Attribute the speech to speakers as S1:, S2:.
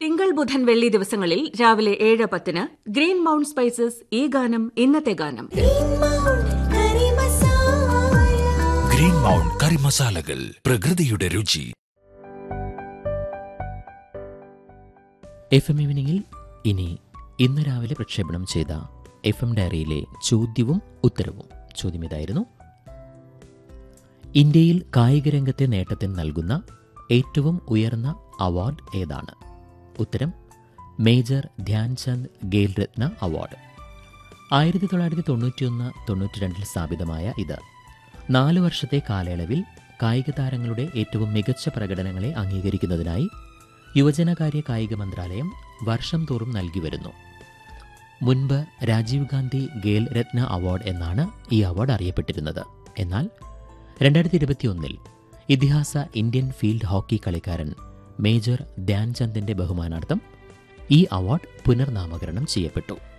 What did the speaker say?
S1: തിങ്കൾ ബുധൻ വെള്ളി ദിവസങ്ങളിൽ രാവിലെ ഏഴ് പത്തിന് ഗ്രീൻ മൗണ്ട് സ്പൈസസ് ഈ ഗാനം ഇന്നത്തെ ഗാനം
S2: ഗ്രീൻ മൗണ്ട് കറി മസാലകൾ പ്രകൃതിയുടെ രുചി
S3: എഫ് എം ഈവനിങ്ങിൽ ഇനി ഇന്ന് രാവിലെ പ്രക്ഷേപണം ചെയ്ത എഫ് എം ഡയറിയിലെ ചോദ്യവും ഉത്തരവും ചോദ്യം ഇതായിരുന്നു ഇന്ത്യയിൽ കായിക രംഗത്തെ നേട്ടത്തിന് നൽകുന്ന ഏറ്റവും ഉയർന്ന അവാർഡ് ഏതാണ് ഉത്തരം മേജർ ധ്യാൻചന്ദ് ഖേൽ രത്ന അവാർഡ് ആയിരത്തി തൊള്ളായിരത്തി തൊണ്ണൂറ്റിയൊന്ന് തൊണ്ണൂറ്റി രണ്ടിൽ സ്ഥാപിതമായ ഇത് നാല് വർഷത്തെ കാലയളവിൽ കായിക താരങ്ങളുടെ ഏറ്റവും മികച്ച പ്രകടനങ്ങളെ അംഗീകരിക്കുന്നതിനായി യുവജനകാര്യ കായിക മന്ത്രാലയം വർഷം തോറും നൽകി വരുന്നു മുൻപ് രാജീവ് ഗാന്ധി ഖേൽ രത്ന അവാർഡ് എന്നാണ് ഈ അവാർഡ് അറിയപ്പെട്ടിരുന്നത് എന്നാൽ രണ്ടായിരത്തി ഇരുപത്തിയൊന്നിൽ ഇതിഹാസ ഇന്ത്യൻ ഫീൽഡ് ഹോക്കി കളിക്കാരൻ മേജർ ധ്യാൻചന്ദിന്റെ ബഹുമാനാർത്ഥം ഈ അവാർഡ് പുനർനാമകരണം ചെയ്യപ്പെട്ടു